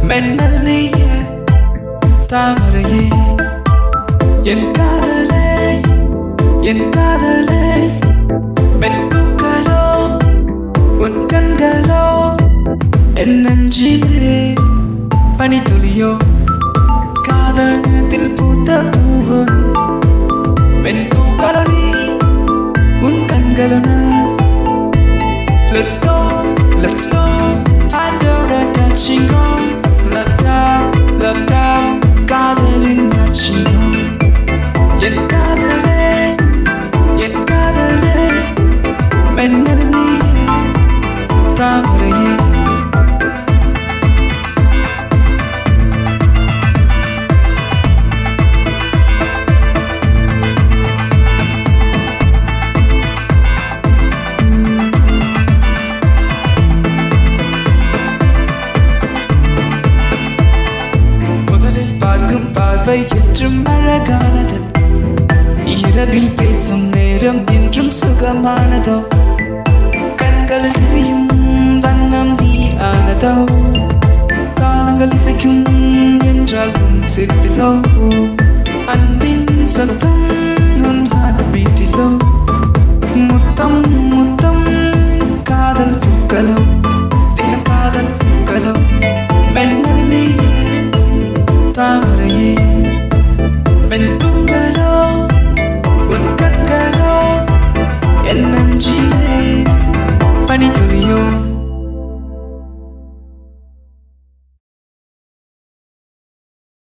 மென்னல் நீயே தாமரையே என் காதலே என் காதலே மென்கூக்களோ உன் கண்களோ என் நெஞ்சிலே பனித்துளியோ காதல் நிலத்தில் பூத்த பூவன் மென்கூக்களோ நீ உன் கண்களோ நான் Let's go, let's go Under the touching on Love down, love down காதலின் matching on என் காதலே என் காதலே மென்னல் நீயே தாமரையே முதலில் பார்க்கும் பார்வை என்றும் அழகானது இரவில் பேசும் நேரம் என்றும் சுகமானதோ கண்கள் தெரியும் வண்ணம் நீ ஆனதோ காலங்கள் இசைக்கும் என்றால் உன் சிற்பிலோ அன்பின் சத்தம்